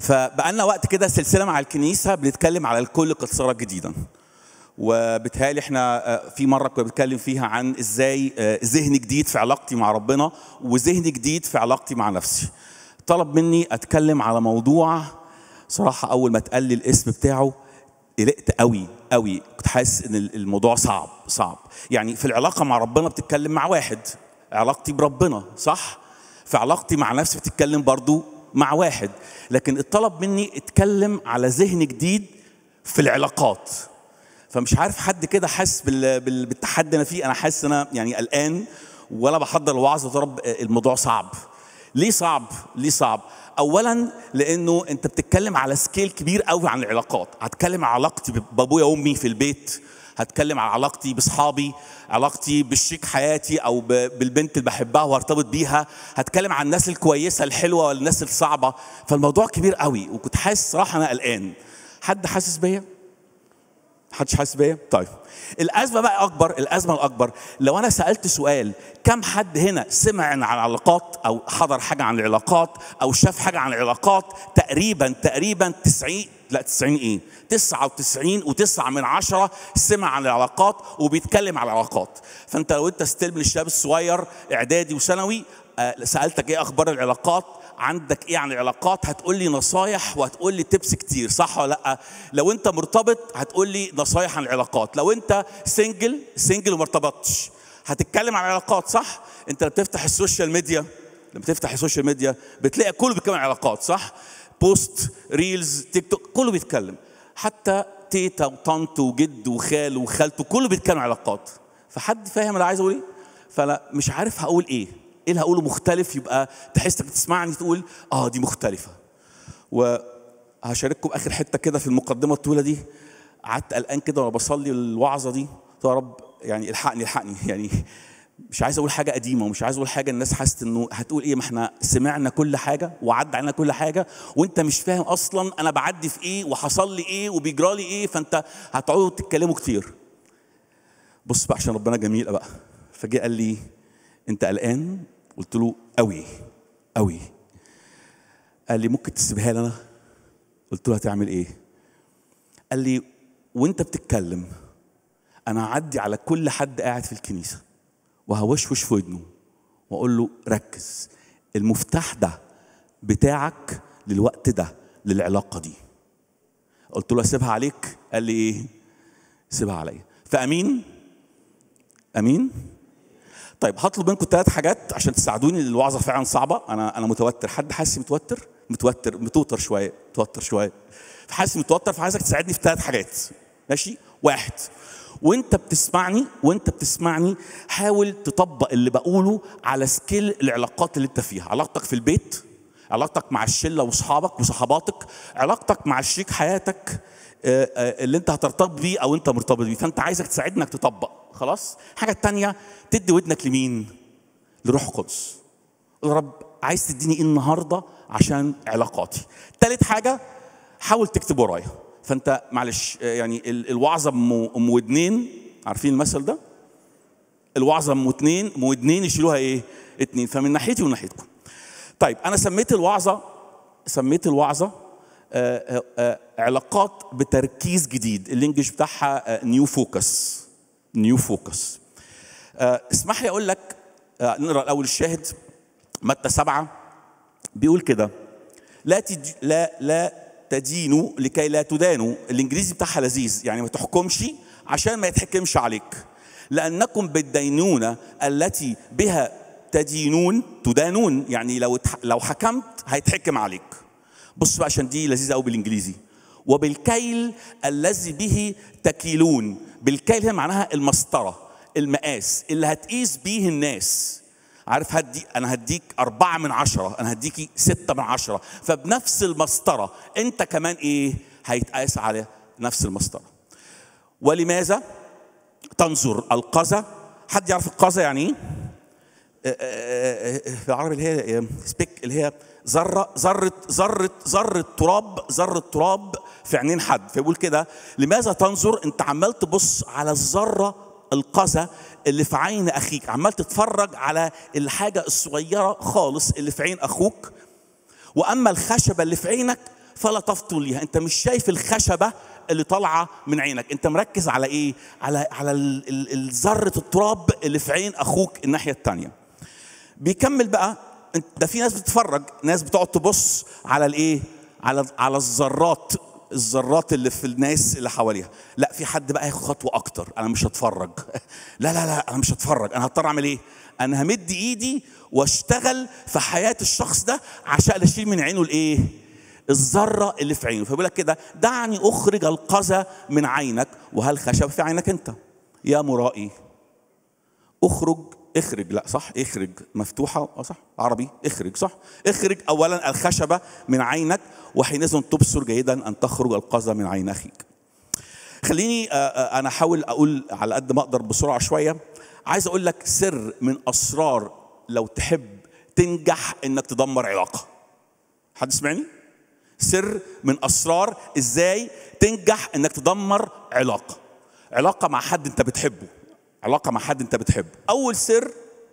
فبقالنا وقت كده سلسله مع الكنيسه بنتكلم على الكل قد صار جديدا وبالتالي احنا آه، في مره كنا بنتكلم فيها عن ازاي آه، ذهن جديد في علاقتي مع ربنا وذهن جديد في علاقتي مع نفسي طلب مني اتكلم على موضوع صراحه اول ما اتقال لي الاسم بتاعه قلقت قوي قوي كنت حاسس ان الموضوع صعب صعب يعني في العلاقه مع ربنا بتتكلم مع واحد علاقتي بربنا صح في علاقتي مع نفسي بتتكلم برضو مع واحد لكن الطلب مني اتكلم على ذهن جديد في العلاقات فمش عارف حد كده حاسس بال- بال- بالتحدي اللي انا فيه انا حاسس ان انا يعني قلقان وانا بحضر الوعظه يا رب الموضوع صعب ليه صعب ليه صعب اولا لانه انت بتتكلم على سكيل كبير قوي عن العلاقات هتكلم على علاقتي بابويا وامي في البيت هتكلم على علاقتي باصحابي علاقتي بالشيك حياتي او ب- بالبنت اللي بحبها وارتبط بيها هتكلم عن الناس الكويسه الحلوه والناس الصعبه فالموضوع كبير قوي وكنت حاسس صراحه انا قلقان حد حاسس بيا محدش حاسس بيا؟ طيب الأزمة بقى أكبر الأزمة الأكبر لو أنا سألت سؤال كم حد هنا سمع عن العلاقات أو حضر حاجة عن العلاقات أو شاف حاجة عن العلاقات تقريبا تقريبا 90 لا 90 إيه 99 و9 من عشرة سمع عن العلاقات وبيتكلم عن العلاقات فأنت لو أنت ستيل من الشباب الصغير إعدادي وثانوي آه، سألتك إيه أخبار العلاقات عندك ايه عن العلاقات هتقول لي نصايح وهتقول لي تبس كتير صح ولا لا لو انت مرتبط هتقول لي نصايح عن العلاقات لو انت سنجل سنجل وما ارتبطتش هتتكلم عن العلاقات صح انت لما بتفتح السوشيال ميديا لما بتفتح السوشيال ميديا بتلاقي كله بيتكلم عن العلاقات صح بوست ريلز تيك توك كله بيتكلم حتى تيتا وطنط وجد وخال وخالته كله بيتكلم عن العلاقات فحد فاهم انا عايز اقول ايه فانا مش عارف هقول ايه ايه اللي هقوله مختلف يبقى تحس انك تسمعني تقول اه دي مختلفه وهشارككم اخر حته كده في المقدمه الطويله دي قعدت قلقان كده وانا بصلي الوعظه دي قلت يا رب يعني الحقني الحقني يعني مش عايز اقول حاجه قديمه ومش عايز اقول حاجه الناس حاسه انه هتقول ايه ما احنا سمعنا كل حاجه وعدى علينا كل حاجه وانت مش فاهم اصلا انا بعدي في ايه وحصل لي ايه وبيجرى لي ايه فانت هتقعدوا تتكلموا كتير بص بقى عشان ربنا جميل بقى فجه قال لي انت قلقان قلت له قوي قوي قال لي ممكن تسيبها لي انا قلت له هتعمل ايه قال لي وانت بتتكلم انا هعدي على كل حد قاعد في الكنيسه وهوشوش في ودنه واقول له ركز المفتاح ده بتاعك للوقت ده للعلاقه دي قلت له اسيبها عليك قال لي ايه سيبها عليا فامين امين طيب هطلب منكم ثلاث حاجات عشان تساعدوني لأن الوعظه فعلا صعبه انا انا متوتر حد حاسس متوتر متوتر متوتر شويه متوتر شويه فحاسس متوتر فعايزك تساعدني في ثلاث حاجات ماشي واحد وانت بتسمعني وانت بتسمعني حاول تطبق اللي بقوله على سكيل العلاقات اللي انت فيها علاقتك في البيت علاقتك مع الشله واصحابك وصحباتك علاقتك مع شريك حياتك آه، آه، اللي انت هترتبط بيه او انت مرتبط بيه فانت عايزك تساعدني انك تطبق خلاص الحاجه الثانيه تدي ودنك لمين لروح القدس قول يا رب عايز تديني ايه النهارده عشان علاقاتي ثالث حاجه حاول تكتب ورايا فانت معلش آه، يعني ال- الوعظه ام ام ودنين عارفين المثل ده الوعظه ام اتنين ام ودنين يشيلوها ايه اتنين فمن ناحيتي ومن ناحيتكم طيب انا سميت الوعظه سميت الوعظه آه، آه، آه، علاقات بتركيز جديد الانجليش بتاعها نيو فوكس نيو فوكس اسمح لي اقول لك آه، نقرا الاول الشاهد متى سبعة بيقول كده لا تج... لا لا تدينوا لكي لا تدانوا الانجليزي بتاعها لذيذ يعني ما تحكمش عشان ما يتحكمش عليك لانكم بالدينونه التي بها تدينون تدانون يعني لو اتح... لو حكمت هيتحكم عليك بص بقى عشان دي لذيذه قوي بالانجليزي وبالكيل الذي به تكيلون بالكيل هي معناها المسطره المقاس اللي هتقيس بيه الناس عارف هدي انا هديك أربعة من عشرة انا هديكي ستة من عشرة فبنفس المسطرة انت كمان ايه هيتقاس على نفس المسطرة ولماذا تنظر القذى حد يعرف القذى يعني ايه في العربي اللي هي سبيك اللي هي ذره ذره ذره ذره تراب ذره تراب في عينين حد فيقول كده لماذا تنظر انت عمال تبص على الذره القذى اللي في عين اخيك عمال تتفرج على الحاجه الصغيره خالص اللي في عين اخوك واما الخشبه اللي في عينك فلا تفطن ليها انت مش شايف الخشبه اللي طالعه من عينك انت مركز على ايه على على ال- ال- ال- ذره التراب اللي في عين اخوك الناحيه الثانيه بيكمل بقى انت- ده في ناس بتتفرج ناس بتقعد تبص على الايه على على الذرات الذرات اللي في الناس اللي حواليها لا في حد بقى ياخد خطوه اكتر انا مش هتفرج لا لا لا انا مش هتفرج انا هضطر اعمل ايه انا همد ايدي واشتغل في حياه الشخص ده عشان اشيل من عينه الايه الذره اللي في عينه فبيقول لك كده دعني اخرج القذى من عينك وهل خشب في عينك انت يا مرائي اخرج اخرج لا صح اخرج مفتوحه اه صح عربي اخرج صح اخرج اولا الخشبه من عينك وحينئذ تبصر جيدا ان تخرج القذى من عين اخيك خليني آه، آه، انا احاول اقول على قد ما اقدر بسرعه شويه عايز اقول لك سر من اسرار لو تحب تنجح انك تدمر علاقه حد سمعني سر من اسرار ازاي تنجح انك تدمر علاقه علاقه مع حد انت بتحبه علاقه مع حد انت بتحبه اول سر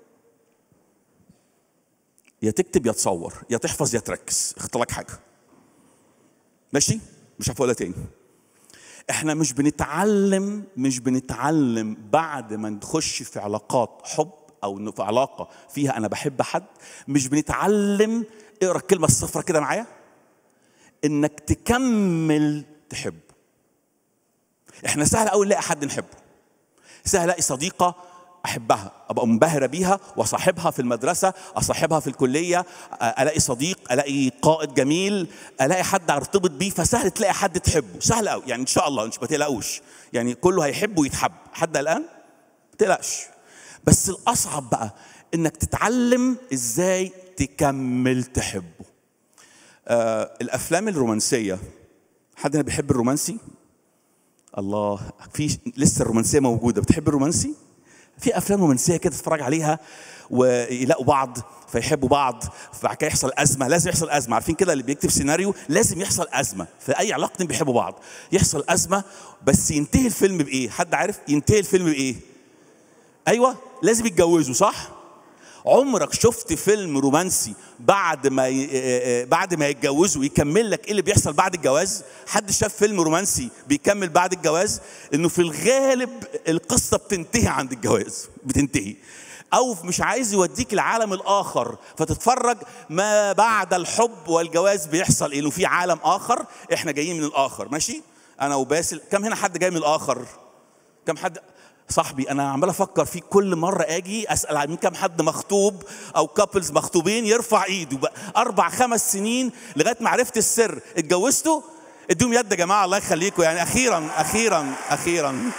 يا تكتب يا تصور يا تحفظ يا تركز اختار لك حاجه ماشي مش هقولها تاني احنا مش بنتعلم مش بنتعلم بعد ما نخش في علاقات حب او إنه في علاقه فيها انا بحب حد مش بنتعلم اقرا الكلمه الصفرا كده معايا انك تكمل تحبه احنا سهل قوي نلاقي حد نحبه سهل الاقي صديقه احبها ابقى منبهره بيها واصاحبها في المدرسه اصاحبها في الكليه الاقي صديق الاقي قائد جميل الاقي حد ارتبط بيه فسهل تلاقي حد تحبه سهل قوي يعني ان شاء الله مش ما تقلقوش يعني كله هيحب ويتحب حد الان ما تقلقش بس الاصعب بقى انك تتعلم ازاي تكمل تحبه آه الافلام الرومانسيه حد هنا بيحب الرومانسي الله في لسه الرومانسيه موجوده بتحب الرومانسي في افلام رومانسيه كده تتفرج عليها ويلاقوا بعض فيحبوا بعض فبعد كده يحصل ازمه لازم يحصل ازمه عارفين كده اللي بيكتب سيناريو لازم يحصل ازمه في اي علاقه اتنين بيحبوا بعض يحصل ازمه بس ينتهي الفيلم بايه حد عارف ينتهي الفيلم بايه ايوه لازم يتجوزوا صح عمرك شفت فيلم رومانسي بعد ما ي... بعد ما يتجوزوا يكمل لك ايه اللي بيحصل بعد الجواز حد شاف فيلم رومانسي بيكمل بعد الجواز انه في الغالب القصه بتنتهي عند الجواز بتنتهي او مش عايز يوديك العالم الاخر فتتفرج ما بعد الحب والجواز بيحصل ايه انه في عالم اخر احنا جايين من الاخر ماشي انا وباسل كم هنا حد جاي من الاخر كم حد صاحبي انا عمال افكر فيه كل مره اجي اسال عن كم حد مخطوب او كابلز مخطوبين يرفع ايده بقى اربع خمس سنين لغايه ما عرفت السر اتجوزتوا اديهم يد يا جماعه الله يخليكم يعني اخيرا اخيرا اخيرا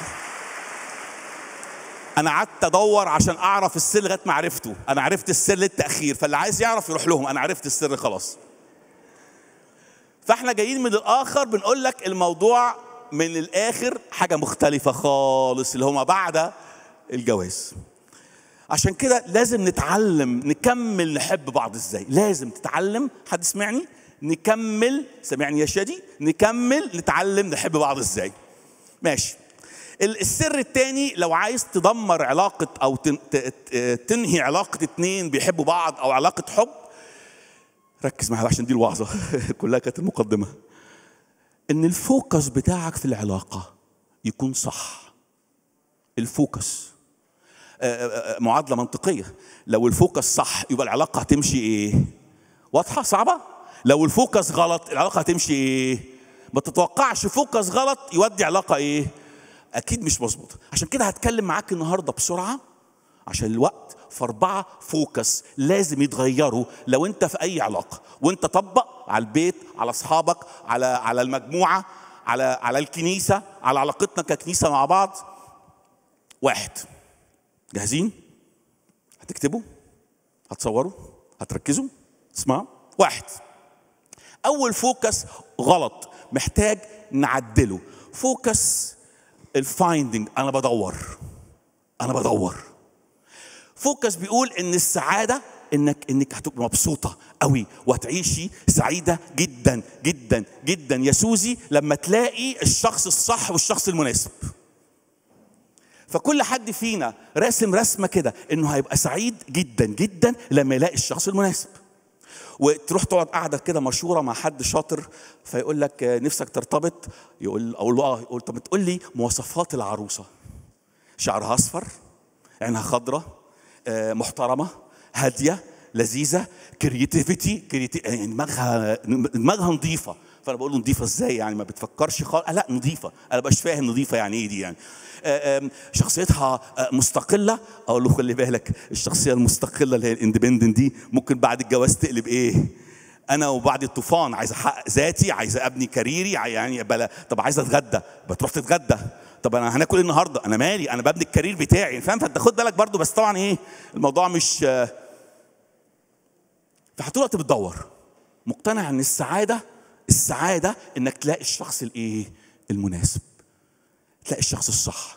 انا قعدت ادور عشان اعرف السر لغايه ما عرفته انا عرفت السر للتاخير فاللي عايز يعرف يروح لهم انا عرفت السر خلاص فاحنا جايين من الاخر بنقول لك الموضوع من الاخر حاجه مختلفه خالص اللي هما بعد الجواز عشان كده لازم نتعلم نكمل نحب بعض ازاي لازم تتعلم حد سمعني نكمل سمعني يا شادي نكمل نتعلم نحب بعض ازاي ماشي السر الثاني لو عايز تدمر علاقة أو تنهي علاقة اتنين بيحبوا بعض أو علاقة حب ركز معايا عشان دي الوعظة كلها كانت المقدمة ان الفوكس بتاعك في العلاقه يكون صح الفوكس معادله منطقيه لو الفوكس صح يبقى العلاقه هتمشي ايه واضحه صعبه لو الفوكس غلط العلاقه هتمشي ايه ما تتوقعش فوكس غلط يودي علاقه ايه اكيد مش مظبوطه عشان كده هتكلم معاك النهارده بسرعه عشان الوقت في أربعة فوكس لازم يتغيروا لو أنت في أي علاقة وأنت طبق على البيت على أصحابك على على المجموعة على على الكنيسة على علاقتنا ككنيسة مع بعض واحد جاهزين؟ هتكتبوا؟ هتصوروا؟ هتركزوا؟ تسمعوا؟ واحد أول فوكس غلط محتاج نعدله فوكس الفايندنج أنا بدور أنا بدور فوكس بيقول ان السعاده انك انك هتبقى مبسوطه قوي وهتعيشي سعيده جدا جدا جدا يا سوزي لما تلاقي الشخص الصح والشخص المناسب فكل حد فينا راسم رسمه كده انه هيبقى سعيد جدا جدا لما يلاقي الشخص المناسب وتروح تقعد قاعده كده مشوره مع حد شاطر فيقول لك آه، نفسك ترتبط يقول اقول له اه يقول طب تقول لي مواصفات العروسه شعرها اصفر عينها خضراء آه، محترمه هاديه لذيذه كرياتيفيتي كرياتي... يعني دماغها دماغها نظيفه فانا بقول له نظيفه ازاي يعني ما بتفكرش خالص لا نظيفه انا مش فاهم نظيفه يعني ايه دي يعني آه، آم، شخصيتها آه، مستقله اقول له خلي بالك الشخصيه المستقله اللي هي الاندبندنت دي ممكن بعد الجواز تقلب ايه انا وبعد الطوفان عايز احقق ذاتي عايز ابني كاريري عاي- يعني بلا طب عايز اتغدى بتروح تتغدى طب انا هناكل ايه النهارده انا مالي انا ببني الكارير بتاعي فاهم فانت خد بالك برضو بس طبعا ايه الموضوع مش آه، فطول الوقت بتدور مقتنع ان السعاده السعاده انك تلاقي الشخص الايه المناسب تلاقي الشخص الصح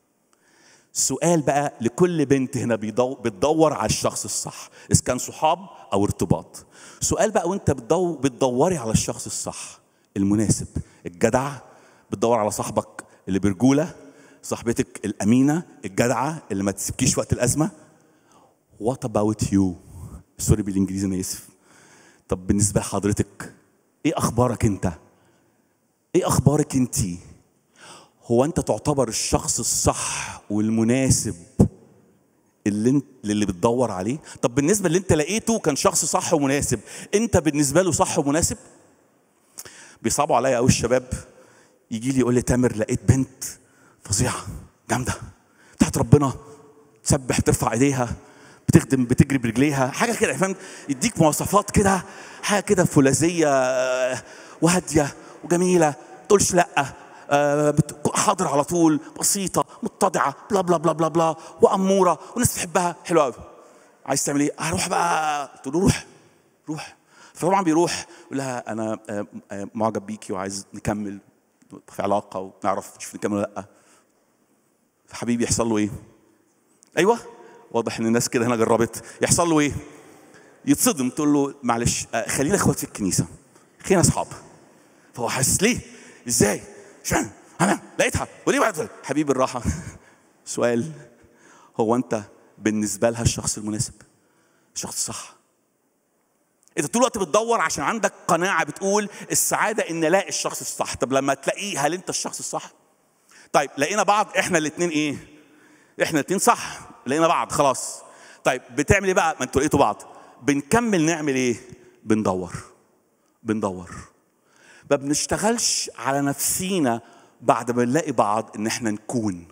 سؤال بقى لكل بنت هنا بيدو- بتدور على الشخص الصح اذا كان صحاب او ارتباط سؤال بقى وانت بتدو بتدوري على الشخص الصح المناسب الجدع بتدور على صاحبك اللي برجوله صاحبتك الامينه الجدعه اللي ما تسيبكيش وقت الازمه وات اباوت يو سوري بالانجليزي انا اسف طب بالنسبه لحضرتك ايه اخبارك انت ايه اخبارك انتي هو انت تعتبر الشخص الصح والمناسب اللي انت اللي بتدور عليه طب بالنسبه اللي انت لقيته كان شخص صح ومناسب انت بالنسبه له صح ومناسب بيصعبوا عليا قوي الشباب يجي لي يقول لي تامر لقيت بنت فظيعه جامده بتاعت ربنا تسبح ترفع ايديها بتخدم بتجري برجليها حاجه كده فهمت يديك مواصفات كده حاجه كده فولاذيه آه، وهاديه وجميله تقولش لا آه، بت- حاضر على طول بسيطه متضعه بلا بلا بلا بلا بلا واموره والناس تحبها حلوه قوي عايز تعمل ايه؟ هروح بقى قلت له روح روح فطبعا بيروح يقول لها انا آه، آه، معجب بيكي وعايز نكمل في علاقه ونعرف نشوف نكمل ولا لا فحبيبي يحصل له ايه؟ ايوه واضح ان الناس كده هنا جربت يحصل له ايه؟ يتصدم تقول له معلش آه، خلينا اخوات في الكنيسه خلينا اصحاب فهو حاسس ليه؟ ازاي؟ شان انا لقيتها وليه بعد حبيبي الراحه سؤال هو انت بالنسبه لها الشخص المناسب الشخص الصح انت طول الوقت بتدور عشان عندك قناعه بتقول السعاده ان الاقي الشخص الصح طب لما تلاقيه هل انت الشخص الصح طيب لقينا بعض احنا الاثنين ايه احنا الاثنين صح لقينا بعض خلاص طيب بتعمل ايه بقى ما انتوا لقيتوا بعض بنكمل نعمل ايه بندور بندور ما بنشتغلش على نفسينا بعد ما نلاقي بعض ان احنا نكون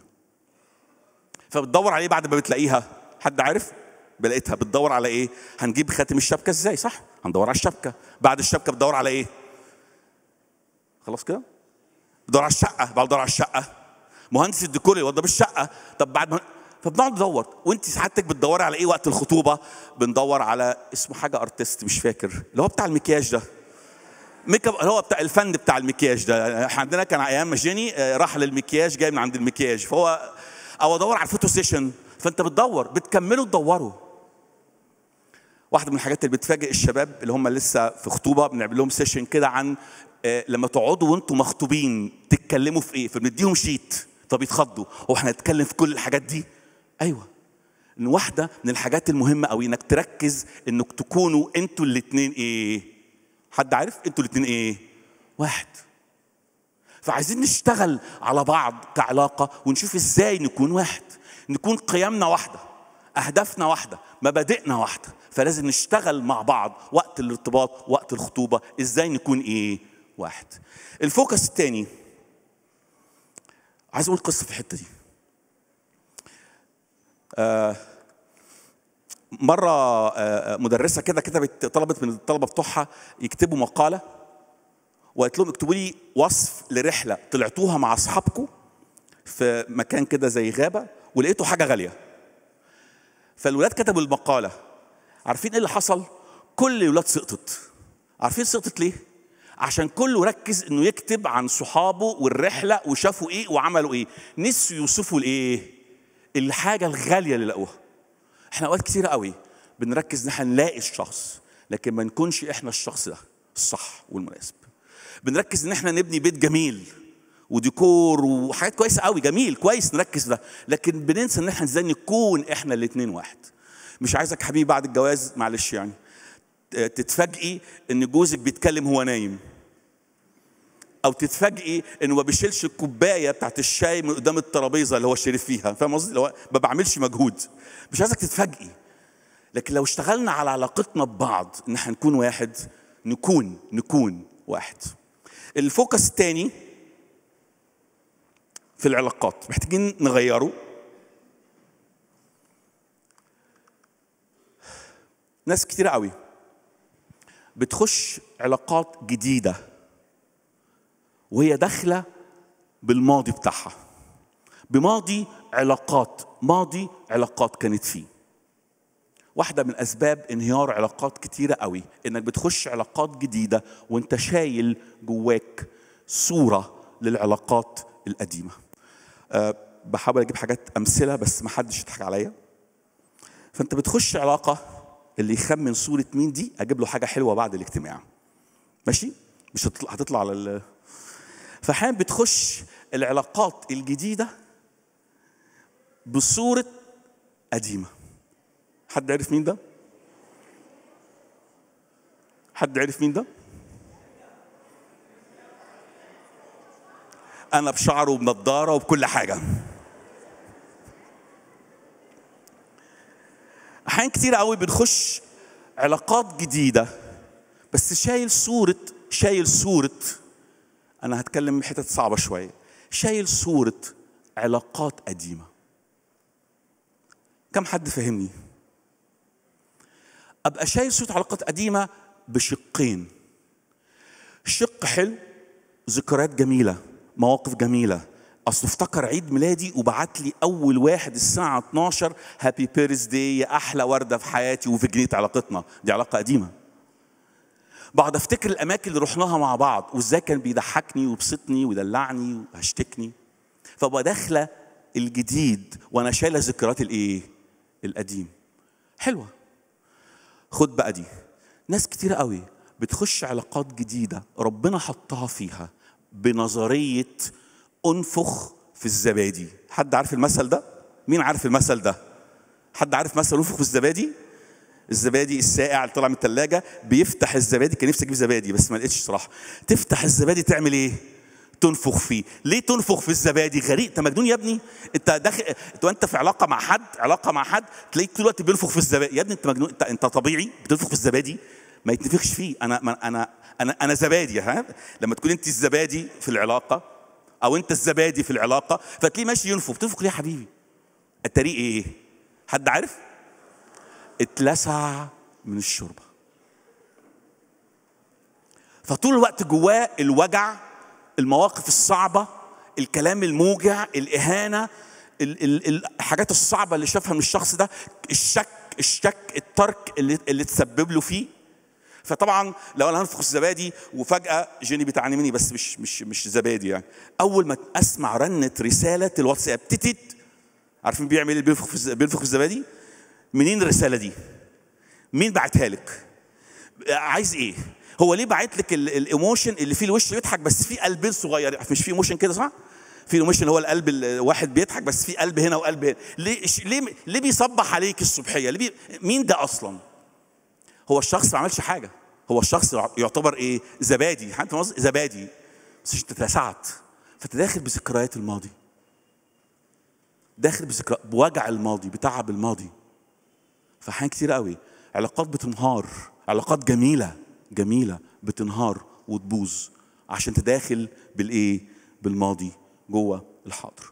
فبتدور عليه بعد ما بتلاقيها حد عارف بلقيتها بتدور على ايه هنجيب خاتم الشبكه ازاي صح هندور على الشبكه بعد الشبكه بتدور على ايه خلاص كده بتدور على الشقه بعد بتدور على الشقه مهندس الديكور يوضب الشقه طب بعد ما فبنقعد ندور وانت سعادتك بتدوري على ايه وقت الخطوبه بندور على اسمه حاجه ارتست مش فاكر اللي هو بتاع المكياج ده ميك اب اللي هو بتاع الفن بتاع المكياج ده احنا عندنا كان ايام ما جيني آه، راح للمكياج جاي من عند المكياج فهو او ادور على الفوتو سيشن فانت بتدور بتكملوا تدوروا واحده من الحاجات اللي بتفاجئ الشباب اللي هم لسه في خطوبه بنعمل لهم سيشن كده عن آه، لما تقعدوا وانتم مخطوبين تتكلموا في ايه فبنديهم شيت فبيتخضوا هو احنا هنتكلم في كل الحاجات دي ايوه ان واحده من الحاجات المهمه قوي انك تركز انك تكونوا انتوا الاثنين ايه حد عارف انتوا الاثنين ايه واحد فعايزين نشتغل على بعض كعلاقه ونشوف ازاي نكون واحد نكون قيمنا واحده اهدافنا واحده مبادئنا واحده فلازم نشتغل مع بعض وقت الارتباط وقت الخطوبه ازاي نكون ايه واحد الفوكس الثاني عايز اقول قصه في الحته دي مره آه، مدرسه كده كتبت طلبت من الطلبه بتوعها يكتبوا مقاله وقالت لهم اكتبوا لي وصف لرحله طلعتوها مع اصحابكم في مكان كده زي غابه ولقيتوا حاجه غاليه فالولاد كتبوا المقاله عارفين ايه اللي حصل كل الولاد سقطت عارفين سقطت ليه عشان كله ركز انه يكتب عن صحابه والرحله وشافوا ايه وعملوا ايه نسوا يوصفوا الايه الحاجه الغاليه اللي لقوها احنا اوقات كتير قوي بنركز ان احنا نلاقي الشخص لكن ما نكونش احنا الشخص ده الصح والمناسب بنركز ان احنا نبني بيت جميل وديكور وحاجات كويسه قوي جميل كويس نركز ده لكن بننسى ان احنا ازاي نكون احنا الاثنين واحد مش عايزك حبيبي بعد الجواز معلش يعني تتفاجئي ان جوزك بيتكلم هو نايم او تتفاجئي انه ما بيشيلش الكوبايه بتاعت الشاي من قدام الترابيزه اللي هو شرب فيها فاهم قصدي اللي هو ما بعملش مجهود مش عايزك تتفاجئي لكن لو اشتغلنا على علاقتنا ببعض ان احنا نكون واحد نكون نكون واحد الفوكس الثاني في العلاقات محتاجين نغيره ناس كتير قوي بتخش علاقات جديده وهي داخله بالماضي بتاعها بماضي علاقات ماضي علاقات كانت فيه واحدة من أسباب انهيار علاقات كتيرة قوي إنك بتخش علاقات جديدة وأنت شايل جواك صورة للعلاقات القديمة أه بحاول أجيب حاجات أمثلة بس ما حدش يضحك عليا فأنت بتخش علاقة اللي يخمن صورة مين دي أجيب له حاجة حلوة بعد الاجتماع ماشي مش هتطلع هتطلع على ال... فأحيانا بتخش العلاقات الجديدة بصورة قديمة حد عرف مين ده؟ حد عرف مين ده؟ أنا بشعر وبنضارة وبكل حاجة أحيان كتير قوي بنخش علاقات جديدة بس شايل صورة شايل صورة أنا هتكلم حتت صعبة شوية شايل صورة علاقات قديمة كم حد فهمني؟ ابقى شايل صوره علاقات قديمه بشقين شق حلو ذكريات جميله مواقف جميله اصل افتكر عيد ميلادي وبعت لي اول واحد الساعه 12 هابي بيرث داي يا احلى ورده في حياتي وفي جنيه علاقتنا دي علاقه قديمه بقعد افتكر الاماكن اللي رحناها مع بعض وازاي كان بيضحكني ويبسطني ويدلعني وهشتكني فبقى داخله الجديد وانا شايله ذكريات الايه القديم حلوه خد بقى دي ناس كتير قوي بتخش علاقات جديدة ربنا حطها فيها بنظرية انفخ في الزبادي حد عارف المثل ده؟ مين عارف المثل ده؟ حد عارف مثل انفخ في الزبادي؟ الزبادي الساقع اللي طلع من الثلاجة بيفتح الزبادي كان نفسي اجيب زبادي بس ما لقيتش صراحة تفتح الزبادي تعمل ايه؟ تنفخ فيه ليه تنفخ في الزبادي غريب انت مجنون يا ابني انت داخل انت وانت في علاقه مع حد علاقه مع حد تلاقيك طول الوقت بينفخ في الزبادي يا ابني انت مجنون انت انت طبيعي بتنفخ في الزبادي ما يتنفخش فيه انا ما انا انا انا زبادي ها لما تكون انت الزبادي في العلاقه او انت الزبادي في العلاقه فتلاقيه ماشي ينفخ تنفخ ليه يا حبيبي الطريق ايه حد عارف اتلسع من الشوربه فطول الوقت جواه الوجع المواقف الصعبة الكلام الموجع الإهانة ال- ال- الحاجات الصعبة اللي شافها من الشخص ده الشك الشك الترك اللي, اللي تسبب له فيه فطبعا لو انا هنفخ الزبادي وفجاه جيني بتعني مني بس مش مش مش زبادي يعني اول ما اسمع رنه رساله الواتساب تتت عارفين بيعمل ايه بينفخ في الز- بينفخ في الزبادي منين الرساله دي مين بعتها لك عايز ايه هو ليه باعت لك ال- الايموشن اللي فيه الوش بيضحك بس فيه قلبين صغير مش فيه ايموشن كده صح في الايموشن اللي هو القلب الواحد بيضحك بس فيه قلب هنا وقلب هنا ليه ش- ليه ليه بيصبح عليك الصبحيه ليه بي... مين ده اصلا هو الشخص ما عملش حاجه هو الشخص يعتبر ايه زبادي حد فاهم قصدي؟ زبادي بس انت اتلسعت فانت داخل بذكريات الماضي داخل بذكرى بوجع الماضي بتعب الماضي فاحيان كتير قوي علاقات بتنهار علاقات جميله جميله بتنهار وتبوظ عشان تداخل بالايه بالماضي جوه الحاضر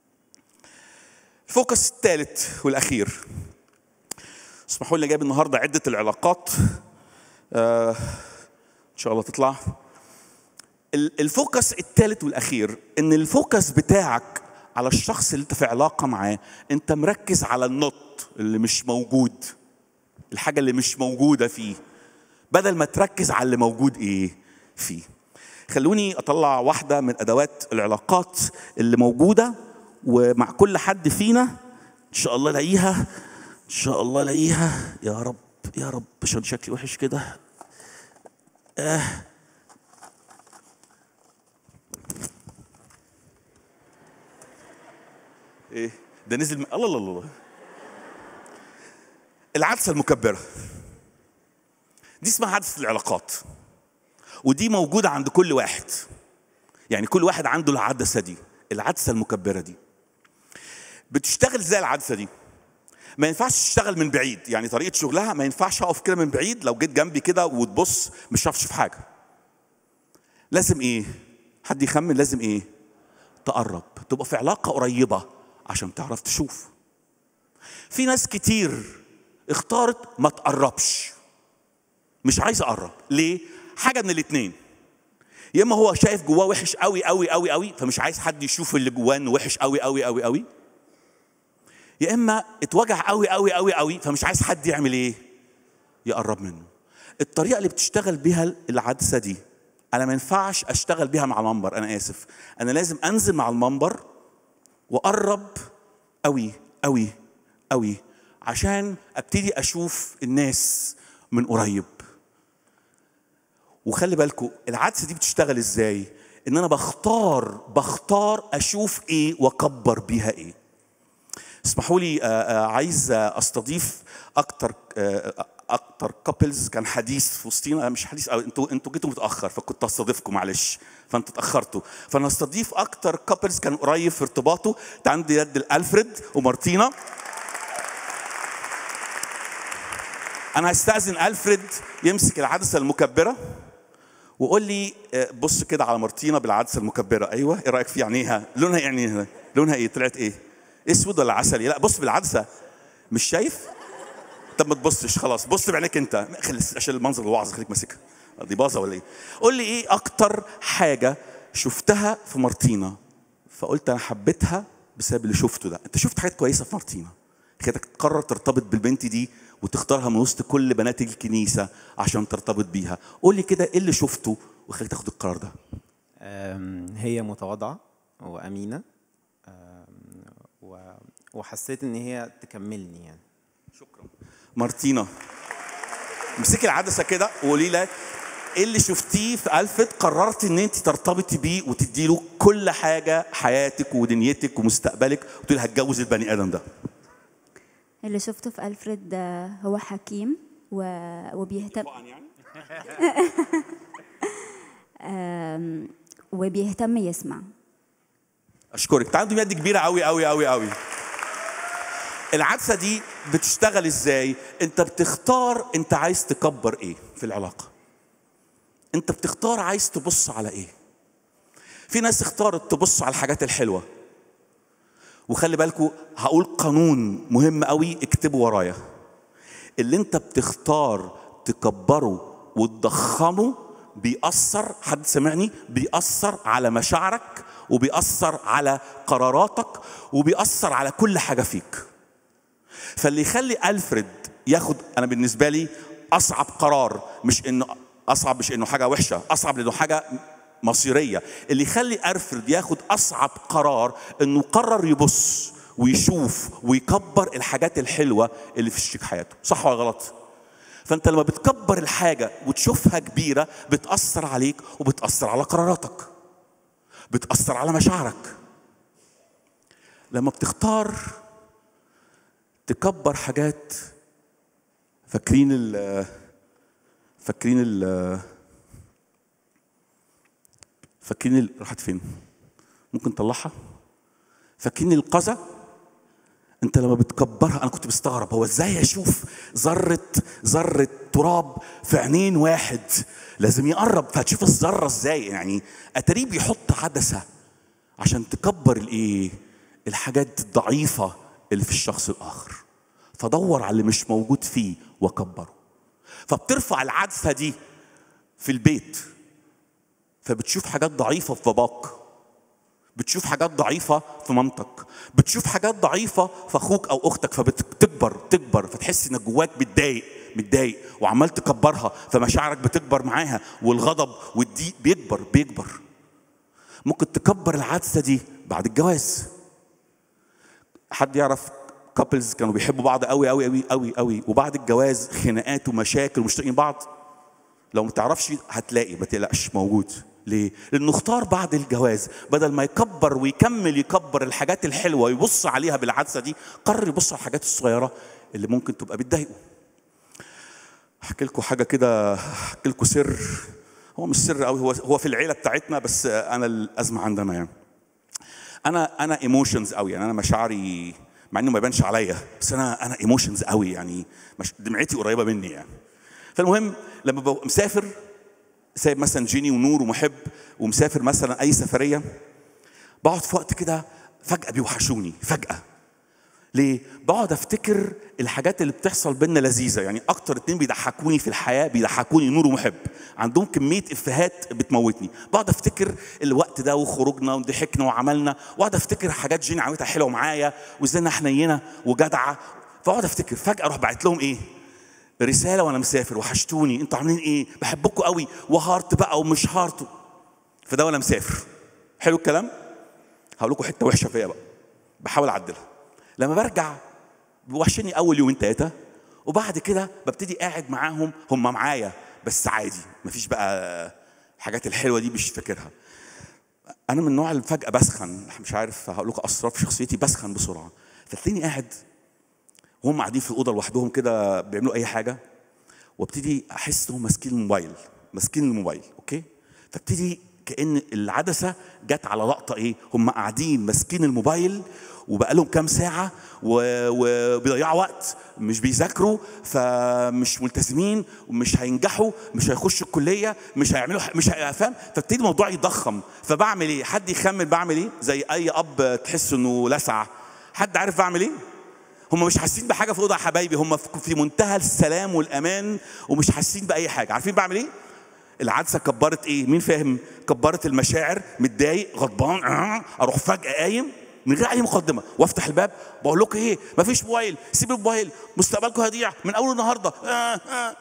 الفوكس الثالث والاخير اسمحوا لي جايب النهارده عده العلاقات آه ان شاء الله تطلع ال- الفوكس الثالث والاخير ان الفوكس بتاعك على الشخص اللي انت في علاقه معاه انت مركز على النط اللي مش موجود الحاجه اللي مش موجوده فيه بدل ما تركز على اللي موجود ايه فيه خلوني اطلع واحده من ادوات العلاقات اللي موجوده ومع كل حد فينا ان شاء الله الاقيها ان شاء الله الاقيها يا رب يا رب عشان شكلي وحش كده ايه ده نزل من... الله الله الله العدسه المكبره دي اسمها عدسه العلاقات ودي موجوده عند كل واحد يعني كل واحد عنده العدسه دي العدسه المكبره دي بتشتغل زي العدسه دي ما ينفعش تشتغل من بعيد يعني طريقه شغلها ما ينفعش اقف كده من بعيد لو جيت جنبي كده وتبص مش هتعرف تشوف حاجه لازم ايه حد يخمن لازم ايه تقرب تبقى في علاقه قريبه عشان تعرف تشوف في ناس كتير اختارت ما تقربش مش عايز اقرب ليه حاجه من الاثنين يا اما هو شايف جواه وحش قوي قوي قوي قوي فمش عايز حد يشوف اللي جواه انه وحش قوي قوي قوي قوي يا اما اتوجع قوي قوي قوي قوي فمش عايز حد يعمل ايه يقرب منه الطريقه اللي بتشتغل بيها العدسه دي انا ما ينفعش اشتغل بيها مع المنبر انا اسف انا لازم انزل مع المنبر واقرب قوي قوي قوي عشان ابتدي اشوف الناس من قريب وخلي بالكم العدسه دي بتشتغل ازاي ان انا بختار بختار اشوف ايه واكبر بيها ايه اسمحوا لي آه، آه، عايز آه، استضيف اكتر آه، اكتر كابلز كان حديث في وسطينا مش حديث أو انتوا انتوا جيتوا متاخر فكنت استضيفكم معلش فانتوا اتاخرتوا فانا استضيف اكتر كابلز كان قريب في ارتباطه عندي يد الالفريد ومارتينا انا هستاذن الفريد يمسك العدسه المكبره وقول لي آه، بص كده على مارتينا بالعدسه المكبره ايوه ايه رايك في عينيها لونها إيه عينيها لونها ايه طلعت ايه اسود ولا عسلي لا بص بالعدسه مش شايف طب ما تبصش خلاص بص بعينيك انت خلص عشان المنظر الوعظ خليك ماسكها دي باظه ولا ايه قول لي ايه اكتر حاجه شفتها في مارتينا فقلت انا حبيتها بسبب اللي شفته ده انت شفت حاجات كويسه في مارتينا خلتك تقرر ترتبط بالبنت دي وتختارها من وسط كل بنات الكنيسه عشان ترتبط بيها قول لي كده ايه اللي شفته وخليك تاخد القرار ده أم، هي متواضعة وأمينة أم، و- وحسيت إن هي تكملني يعني شكرا مارتينا امسكي العدسه كده وقولي لك ايه اللي شفتيه في الفت قررت ان انت ترتبطي بيه وتدي له كل حاجه حياتك ودنيتك ومستقبلك وتقولي هتجوز البني ادم ده اللي شفته في ألفريد آه، هو حكيم و- وبيهتم آم، وبيهتم يسمع اشكرك انت عندهم يد كبيره قوي قوي قوي قوي العدسه دي بتشتغل ازاي انت بتختار انت عايز تكبر ايه في العلاقه انت بتختار عايز تبص على ايه في ناس اختارت تبص على الحاجات الحلوه وخلي بالكم هقول قانون مهم قوي اكتبه ورايا اللي انت بتختار تكبره وتضخمه بيأثر حد سمعني بيأثر على مشاعرك وبيأثر على قراراتك وبيأثر على كل حاجة فيك فاللي يخلي ألفريد ياخد أنا بالنسبة لي أصعب قرار مش إنه أصعب مش إنه حاجة وحشة أصعب لأنه حاجة مصيرية اللي يخلي ألفريد ياخد أصعب قرار إنه قرر يبص ويشوف ويكبر الحاجات الحلوة اللي في شريك حياته صح ولا غلط؟ فانت لما بتكبر الحاجه وتشوفها كبيره بتاثر عليك وبتاثر على قراراتك بتاثر على مشاعرك لما بتختار تكبر حاجات فاكرين ال فاكرين ال فاكرين ال- راحت فين؟ ممكن تطلعها؟ فاكرين القذى؟ انت لما بتكبرها انا كنت مستغرب هو ازاي اشوف ذره ذره تراب في عينين واحد لازم يقرب فهتشوف الذره ازاي يعني اتاريه بيحط عدسه عشان تكبر الايه الحاجات الضعيفه اللي في الشخص الاخر فدور على اللي مش موجود فيه وكبره فبترفع العدسه دي في البيت فبتشوف حاجات ضعيفه في باباك بتشوف حاجات ضعيفة في مامتك بتشوف حاجات ضعيفة في أخوك أو أختك فبتكبر تكبر فتحس إنك جواك متضايق متضايق وعمال تكبرها فمشاعرك بتكبر معاها والغضب والضيق بيكبر بيكبر ممكن تكبر العدسة دي بعد الجواز حد يعرف كابلز كانوا بيحبوا بعض قوي قوي قوي قوي قوي وبعد الجواز خناقات ومشاكل ومش طايقين بعض لو ما تعرفش هتلاقي ما تقلقش موجود ليه؟ لانه اختار بعد الجواز بدل ما يكبر ويكمل يكبر الحاجات الحلوه ويبص عليها بالعدسه دي قرر يبص على الحاجات الصغيره اللي ممكن تبقى بتضايقه. احكي لكم حاجه كده احكي لكم سر هو مش سر قوي هو هو في العيله بتاعتنا بس انا الازمه عندنا يعني انا انا ايموشنز قوي يعني انا مشاعري مع انه ما يبانش عليا بس انا انا ايموشنز قوي يعني مش دمعتي قريبه مني يعني فالمهم لما ببقى مسافر سايب مثلا جيني ونور ومحب ومسافر مثلا اي سفريه بقعد في وقت كده فجاه بيوحشوني فجاه ليه؟ بقعد افتكر الحاجات اللي بتحصل بينا لذيذه يعني اكتر اتنين بيضحكوني في الحياه بيضحكوني نور ومحب عندهم كميه افيهات بتموتني بقعد افتكر الوقت ده وخروجنا وضحكنا وعملنا واقعد افتكر حاجات جيني عملتها حلوه معايا وازاي انها حنينه وجدعه فاقعد افتكر فجاه اروح باعت لهم ايه؟ رساله وانا مسافر وحشتوني انتوا عاملين ايه؟ بحبكم قوي وهارت بقى ومش هارت فده وانا مسافر حلو الكلام؟ هقول لكم حته وحشه فيا بقى بحاول اعدلها لما برجع بيوحشني اول يومين ثلاثه وبعد كده ببتدي قاعد معاهم هم معايا بس عادي مفيش بقى الحاجات الحلوه دي مش فاكرها انا من النوع اللي فجاه بسخن مش عارف هقول لكم اسرار في شخصيتي بسخن بسرعه فتلاقيني قاعد وهم قاعدين في الاوضه لوحدهم كده بيعملوا اي حاجه وابتدي احس انهم ماسكين الموبايل ماسكين الموبايل اوكي فابتدي كان العدسه جت على لقطه ايه هم قاعدين ماسكين الموبايل وبقى لهم كام ساعه و- وبيضيعوا وقت مش بيذاكروا فمش ملتزمين ومش هينجحوا مش هيخشوا الكليه مش هيعملوا ح- مش هي- فاهم فابتدي الموضوع يضخم فبعمل ايه حد يخمن بعمل ايه زي اي اب تحس انه لسع حد عارف بعمل ايه هم مش حاسين بحاجه في الاوضه يا حبايبي هم في في منتهى السلام والامان ومش حاسين باي حاجه عارفين بعمل ايه العدسه كبرت ايه مين فاهم كبرت المشاعر متضايق غضبان آه، اروح فجاه قايم من غير اي مقدمه وافتح الباب بقول لكم ايه مفيش موبايل سيب الموبايل مستقبلكم هيضيع من اول النهارده آه آه.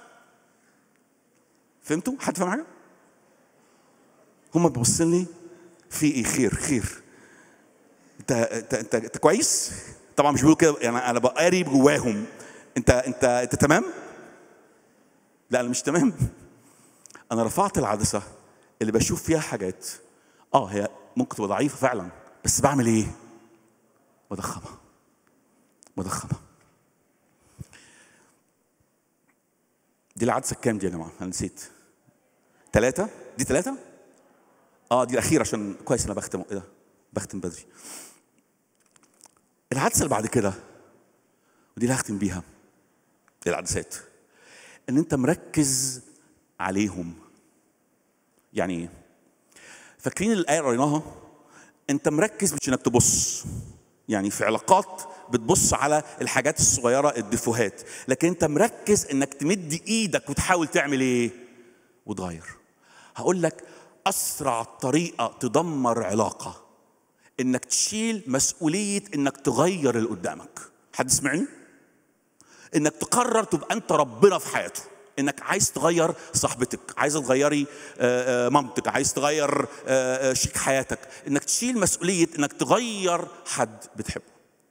فهمتوا حد فاهم حاجه هم بيبصوا لي في ايه خير خير انت انت انت, انت كويس طبعا مش بيقولوا كده يعني انا بقاري جواهم انت انت انت تمام لا انا مش تمام انا رفعت العدسه اللي بشوف فيها حاجات اه هي ممكن تبقى ضعيفه فعلا بس بعمل ايه بضخمها بضخمها دي العدسه الكام دي يا جماعه انا نسيت ثلاثة دي ثلاثة اه دي الأخيرة عشان كويس أنا بختم إيه ده بختم بدري العدسة اللي بعد كده ودي اللي هختم بيها العدسات إن أنت مركز عليهم يعني إيه؟ فاكرين الآية اللي قريناها أنت مركز مش إنك تبص يعني في علاقات بتبص على الحاجات الصغيرة الدفوهات لكن أنت مركز إنك تمد إيدك وتحاول تعمل إيه وتغير هقول لك اسرع طريقه تدمر علاقه انك تشيل مسؤوليه انك تغير اللي قدامك حد سمعني انك تقرر تبقى انت ربنا في حياته انك عايز تغير صاحبتك عايز تغيري آه، آه، مامتك عايز تغير آه، آه، شريك حياتك انك تشيل مسؤوليه انك تغير حد بتحبه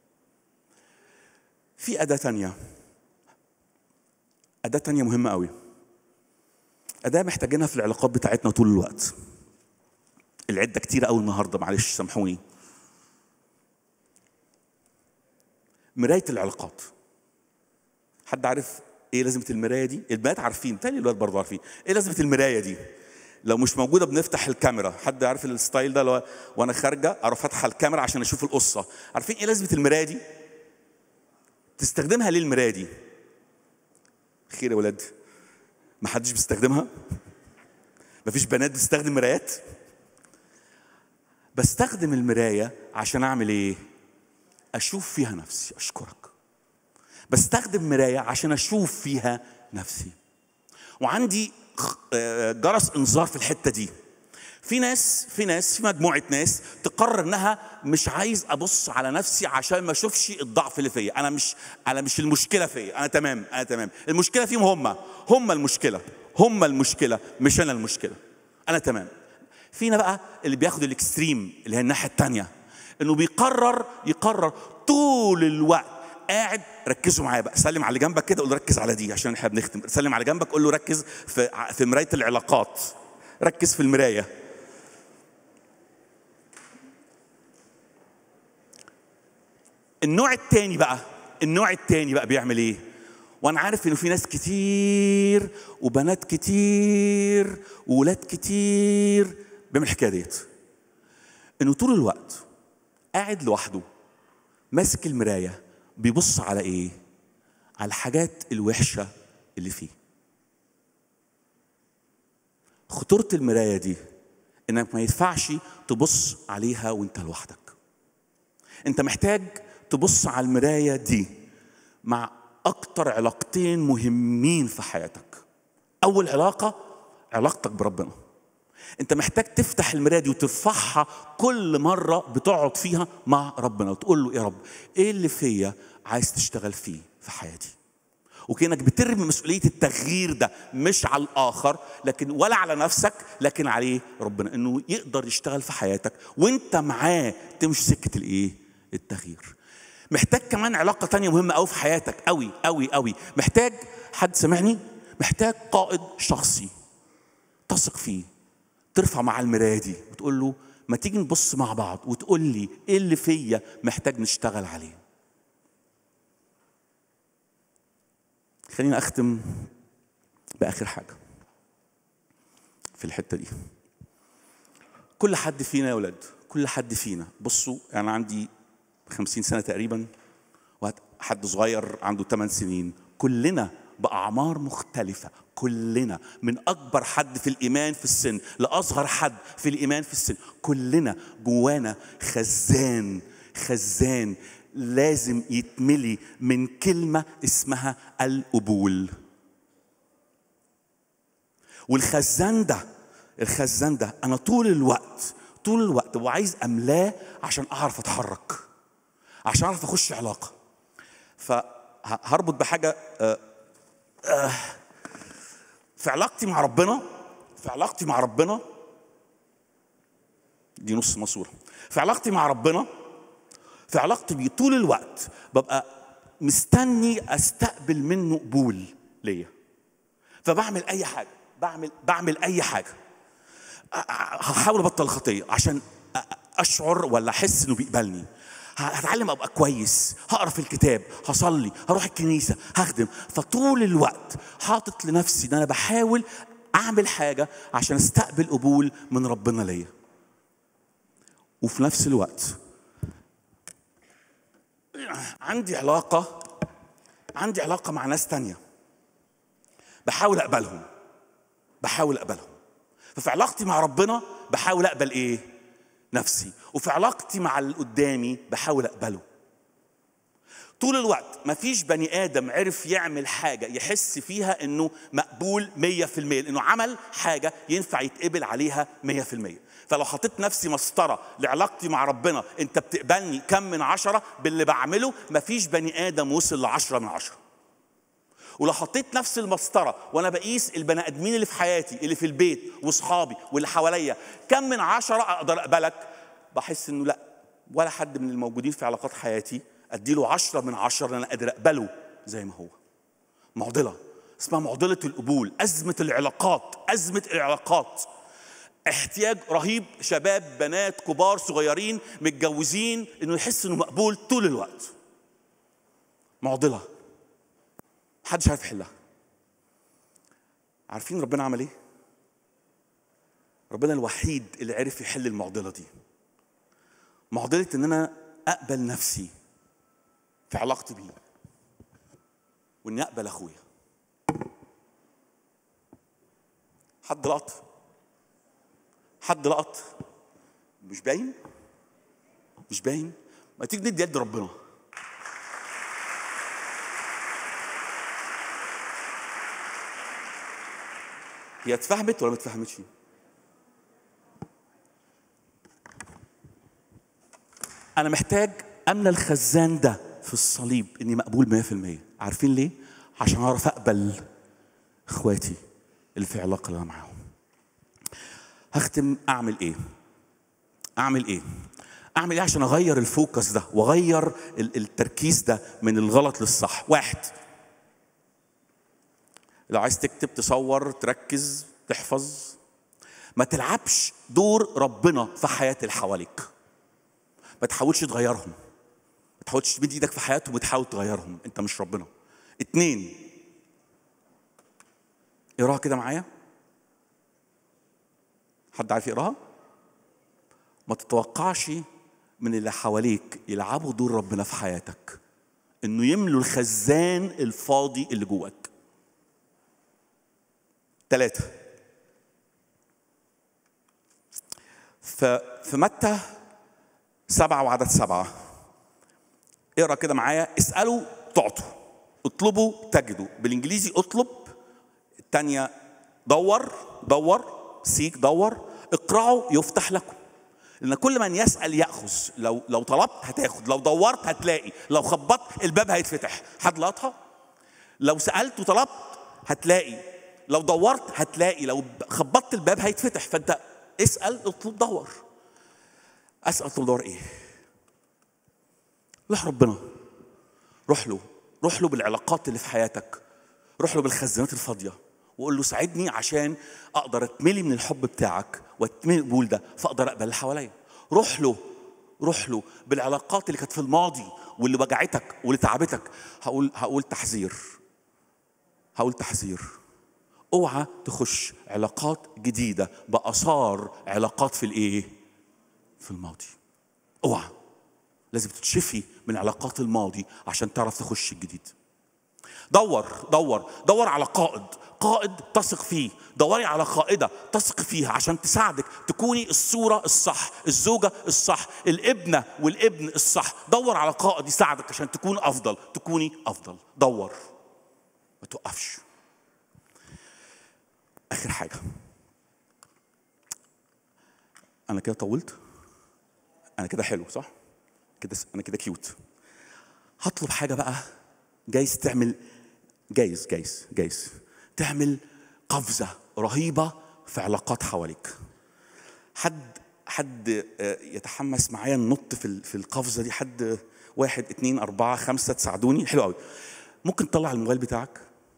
في اداه تانية اداه تانية مهمه قوي أداة محتاجينها في العلاقات بتاعتنا طول الوقت العدة كتير قوي النهاردة معلش سامحوني مراية العلاقات حد عارف ايه لازمة المراية دي؟ البنات عارفين تاني الولاد برضه عارفين ايه لازمة المراية دي؟ لو مش موجودة بنفتح الكاميرا حد عارف الستايل ده لو وانا خارجة اروح فاتحة الكاميرا عشان اشوف القصة عارفين ايه لازمة المراية دي؟ تستخدمها ليه المراية دي؟ خير يا ولاد ما حدش بيستخدمها مفيش بنات بتستخدم مرايات بستخدم المراية عشان أعمل إيه؟ أشوف فيها نفسي أشكرك بستخدم مراية عشان أشوف فيها نفسي وعندي خ- آه، جرس إنذار في الحتة دي في ناس في ناس في مجموعة ناس تقرر انها مش عايز ابص على نفسي عشان ما اشوفش الضعف اللي فيا انا مش انا مش المشكلة فيا انا تمام انا تمام المشكلة فيهم هم هم المشكلة هم المشكلة مش انا المشكلة انا تمام فينا بقى اللي بياخد الاكستريم اللي هي الناحية التانية انه بيقرر يقرر طول الوقت قاعد ركزوا معايا بقى سلم على اللي جنبك كده قول له ركز على دي عشان احنا بنختم سلم على جنبك قول له ركز في في مرايه العلاقات ركز في المرايه النوع التاني بقى النوع التاني بقى بيعمل ايه وانا عارف انه في ناس كتير وبنات كتير وولاد كتير بيعمل الحكايه ديت انه طول الوقت قاعد لوحده ماسك المرايه بيبص على ايه على الحاجات الوحشه اللي فيه خطوره المرايه دي انك ما ينفعش تبص عليها وانت لوحدك انت محتاج تبص على المرايه دي مع اكتر علاقتين مهمين في حياتك اول علاقه علاقتك بربنا انت محتاج تفتح المرايه دي وترفعها كل مره بتقعد فيها مع ربنا وتقول له يا رب ايه اللي فيا عايز تشتغل فيه في حياتي وكانك بترمي مسؤوليه التغيير ده مش على الاخر لكن ولا على نفسك لكن عليه ربنا انه يقدر يشتغل في حياتك وانت معاه تمشي سكه الايه التغيير محتاج كمان علاقه تانية مهمه قوي في حياتك قوي قوي قوي محتاج حد سامعني محتاج قائد شخصي تثق فيه ترفع مع المرايه دي وتقول له ما تيجي نبص مع بعض وتقول لي ايه اللي فيا محتاج نشتغل عليه خليني اختم باخر حاجه في الحته دي كل حد فينا يا ولاد كل حد فينا بصوا انا يعني عندي خمسين سنه تقريبا وحد صغير عنده 8 سنين كلنا باعمار مختلفه كلنا من اكبر حد في الايمان في السن لاصغر حد في الايمان في السن كلنا جوانا خزان خزان لازم يتملي من كلمه اسمها القبول والخزان ده الخزان ده انا طول الوقت طول الوقت وعايز املاه عشان اعرف اتحرك عشان اعرف اخش علاقه فهربط بحاجه آه آه في علاقتي مع ربنا في علاقتي مع ربنا دي نص ماسوره في علاقتي مع ربنا في علاقتي بيه طول الوقت ببقى مستني استقبل منه قبول ليا فبعمل اي حاجه بعمل بعمل اي حاجه هحاول ابطل الخطيه عشان اشعر ولا احس انه بيقبلني هتعلم ابقى كويس هقرا في الكتاب هصلي هروح الكنيسه هخدم فطول الوقت حاطط لنفسي ان انا بحاول اعمل حاجه عشان استقبل قبول من ربنا ليا وفي نفس الوقت عندي علاقه عندي علاقه مع ناس تانية بحاول اقبلهم بحاول اقبلهم ففي علاقتي مع ربنا بحاول اقبل ايه نفسي وفي علاقتي مع اللي قدامي بحاول اقبله طول الوقت مفيش بني ادم عرف يعمل حاجه يحس فيها انه مقبول 100% لانه عمل حاجه ينفع يتقبل عليها 100% فلو حطيت نفسي مسطره لعلاقتي مع ربنا انت بتقبلني كم من عشرة باللي بعمله مفيش بني ادم وصل لعشرة من عشرة ولو حطيت نفس المسطرة وأنا بقيس البني آدمين اللي في حياتي اللي في البيت وأصحابي واللي حواليا كم من عشرة أقدر أقبلك بحس إنه لأ ولا حد من الموجودين في علاقات حياتي أديله عشرة من عشرة أنا قادر أقبله زي ما هو معضلة اسمها معضلة القبول أزمة العلاقات أزمة العلاقات احتياج رهيب شباب بنات كبار صغيرين متجوزين انه يحس انه مقبول طول الوقت معضله محدش عارف يحلها عارفين ربنا عمل ايه ربنا الوحيد اللي عرف يحل المعضله دي معضله ان انا اقبل نفسي في علاقتي بيه واني اقبل اخويا حد لقط حد لقط مش باين مش باين ما تيجي ندي يد ربنا هي اتفهمت ولا ما اتفهمتش؟ أنا محتاج أملى الخزان ده في الصليب إني مقبول 100% عارفين ليه؟ عشان أعرف أقبل إخواتي اللي في علاقة اللي أنا معاهم. هختم أعمل إيه؟ أعمل إيه؟ أعمل إيه عشان أغير الفوكس ده وأغير التركيز ده من الغلط للصح؟ واحد لو عايز تكتب تصور تركز تحفظ ما تلعبش دور ربنا في حياة اللي حواليك ما تحاولش تغيرهم ما تحاولش تمد ايدك في حياتهم وتحاول تغيرهم انت مش ربنا اتنين اقراها كده معايا حد عارف يقراها ما تتوقعش من اللي حواليك يلعبوا دور ربنا في حياتك انه يملوا الخزان الفاضي اللي جواك ثلاثة ففي متى سبعة وعدد سبعة اقرا كده معايا اسألوا تعطوا اطلبوا تجدوا بالانجليزي اطلب الثانية دور دور سيك دور اقرعوا يفتح لكم لان كل من يسال ياخذ لو لو طلبت هتاخد لو دورت هتلاقي لو خبطت الباب هيتفتح حد لقطها لو سالت وطلبت هتلاقي لو دورت هتلاقي لو خبطت الباب هيتفتح فانت اسال اطلب دور اسال اطلب دور ايه روح ربنا روح له روح له بالعلاقات اللي في حياتك روح له بالخزانات الفاضيه وقول له ساعدني عشان اقدر اتملي من الحب بتاعك واتملي القبول ده فاقدر اقبل اللي حواليا روح له روح له بالعلاقات اللي كانت في الماضي واللي وجعتك واللي تعبتك هقول هقول تحذير هقول تحذير اوعى تخش علاقات جديده باثار علاقات في الايه في الماضي اوعى لازم تتشفي من علاقات الماضي عشان تعرف تخش الجديد دور دور دور على قائد قائد تثق فيه دوري على قائده تثق فيها عشان تساعدك تكوني الصوره الصح الزوجه الصح الابنه والابن الصح دور على قائد يساعدك عشان تكون افضل تكوني افضل دور ما توقفش اخر حاجه انا كده طولت انا كده حلو صح كده انا كده كيوت هطلب حاجه بقى جايز تعمل جايز جايز جايز تعمل قفزه رهيبه في علاقات حواليك حد حد آه، يتحمس معايا ننط في ال- في القفزه دي حد واحد اتنين اربعه خمسه تساعدوني حلو قوي ممكن تطلع الموبايل بتاعك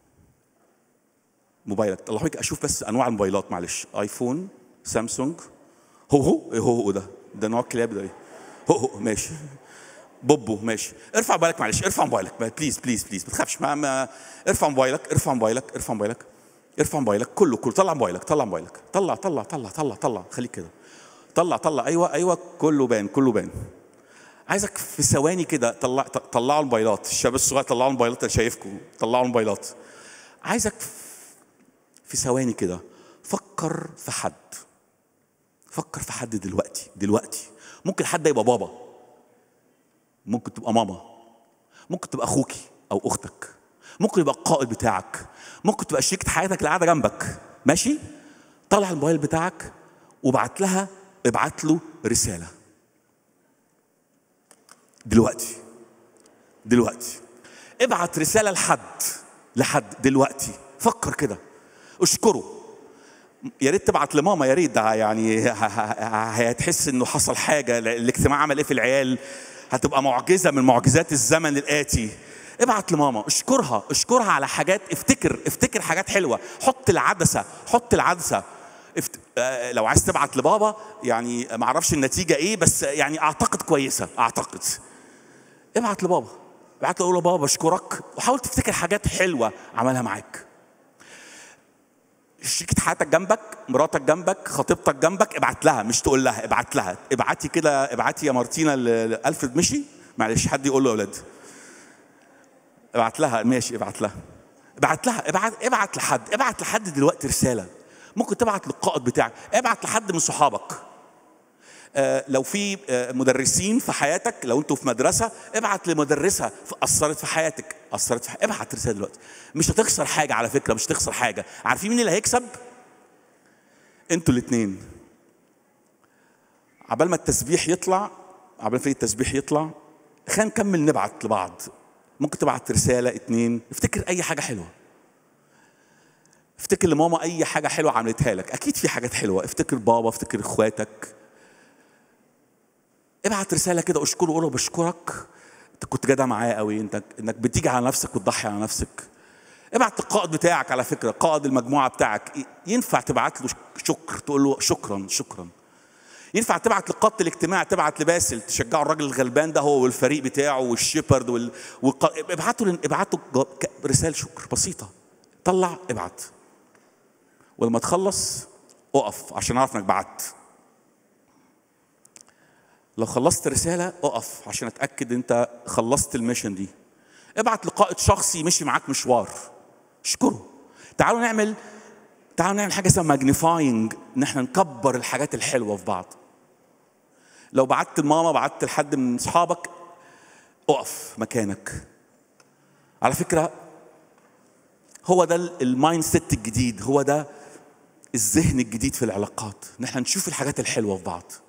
موبايلك طلعوا لك اشوف بس انواع الموبايلات معلش ايفون سامسونج هو هو ايه هو هو ده ده نوع الكلاب ده ايه هو هو ماشي بوبو ماشي ارفع موبايلك معلش ارفع موبايلك بليز بليز بليز ما تخافش ما, ما ارفع موبايلك ارفع موبايلك ارفع موبايلك ارفع موبايلك كله كله طلع موبايلك طلع موبايلك طلع طلع طلع طلع طلع خليك كده طلع طلع ايوه ايوه كله بان كله بان عايزك في ثواني كده طلع طلعوا الموبايلات الشباب الصغير طلعوا الموبايلات انا شايفكم طلعوا الموبايلات عايزك في ثواني كده فكر في حد فكر في حد دلوقتي دلوقتي ممكن حد يبقى بابا ممكن تبقى ماما ممكن تبقى اخوكي او اختك ممكن يبقى القائد بتاعك ممكن تبقى شريكة حياتك اللي قاعده جنبك ماشي طلع الموبايل بتاعك وابعت لها ابعت له رساله دلوقتي دلوقتي ابعت رساله لحد لحد دلوقتي فكر كده اشكره يا ريت تبعت لماما يا ريت ده يعني ه- ه- هتحس انه حصل حاجه الاجتماع عمل ايه في العيال هتبقى معجزه من معجزات الزمن الاتي ابعت لماما اشكرها اشكرها على حاجات افتكر افتكر حاجات حلوه حط العدسه حط العدسه افت... آه، لو عايز تبعت لبابا يعني ما اعرفش النتيجه ايه بس يعني اعتقد كويسه اعتقد ابعت لبابا ابعت له قول له بابا بشكرك وحاول تفتكر حاجات حلوه عملها معاك شريكة حياتك جنبك مراتك جنبك خطيبتك جنبك ابعت لها مش تقول لها ابعت لها ابعتي كده ابعتي يا مارتينا ل- ل- الفريد مشي معلش حد يقول له يا اولاد ابعت لها ماشي ابعت لها ابعت لها ابعت ابعت لحد ابعت لحد دلوقتي رساله ممكن تبعت للقائد بتاعك ابعت لحد من صحابك آه، لو في آه، مدرسين في حياتك لو انتوا في مدرسه ابعت لمدرسه ف- اثرت في حياتك اثرت في حياتك. ابعت رساله دلوقتي مش هتخسر حاجه على فكره مش هتخسر حاجه عارفين مين اللي هيكسب انتوا الاثنين عبال ما التسبيح يطلع عبال ما التسبيح يطلع خلينا نكمل نبعت لبعض ممكن تبعت رساله اتنين افتكر اي حاجه حلوه افتكر لماما اي حاجه حلوه عملتها لك اكيد في حاجات حلوه افتكر بابا افتكر اخواتك ابعت رساله كده اشكره قول له بشكرك انت كنت جدع معايا قوي انت انك بتيجي على نفسك وتضحي على نفسك ابعت القائد بتاعك على فكره قائد المجموعه بتاعك ينفع تبعت له شكر تقول له شكرا شكرا ينفع تبعت لقاده الاجتماع تبعت لباسل تشجعوا الراجل الغلبان ده هو والفريق بتاعه والشيبرد وال... والق... ابعتوا ابعتوا ج- ك- رسائل شكر بسيطه طلع ابعت ولما تخلص اقف عشان اعرف انك بعت لو خلصت رسالة اقف عشان اتأكد انت خلصت الميشن دي ابعت لقائد شخصي مشي معاك مشوار اشكره تعالوا نعمل تعالوا نعمل حاجة اسمها ماجنيفاينج ان احنا نكبر الحاجات الحلوة في بعض لو بعت لماما بعت لحد من اصحابك اقف مكانك على فكرة هو ده المايند سيت الجديد هو ده الذهن الجديد في العلاقات ان احنا نشوف الحاجات الحلوة في بعض